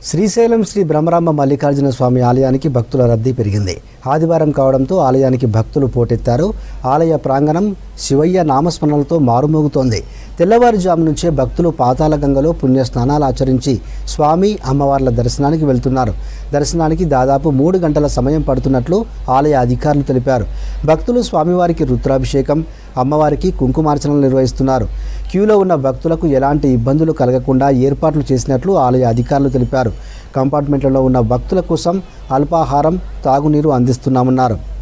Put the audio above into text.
శ్రీశైలం శ్రీ బ్రహ్మరాంబ మల్లికార్జున స్వామి ఆలయానికి భక్తుల రద్దీ పెరిగింది ఆదివారం కావడంతో ఆలయానికి భక్తులు పోటెత్తారు ఆలయ ప్రాంగణం శివయ్య నామస్మరణలతో మారుమోగుతోంది తెల్లవారుజాము నుంచే భక్తులు పాతాళ గంగలో పుణ్య స్నానాలు ఆచరించి స్వామి అమ్మవార్ల దర్శనానికి వెళ్తున్నారు దర్శనానికి దాదాపు మూడు గంటల సమయం పడుతున్నట్లు ఆలయ అధికారులు తెలిపారు భక్తులు స్వామివారికి రుద్రాభిషేకం అమ్మవారికి కుంకుమార్చనలు నిర్వహిస్తున్నారు క్యూలో ఉన్న భక్తులకు ఎలాంటి ఇబ్బందులు కలగకుండా ఏర్పాట్లు చేసినట్లు ఆలయ అధికారులు తెలిపారు కంపార్ట్మెంట్లలో ఉన్న భక్తుల కోసం అల్పాహారం తాగునీరు అందిస్తున్నామన్నారు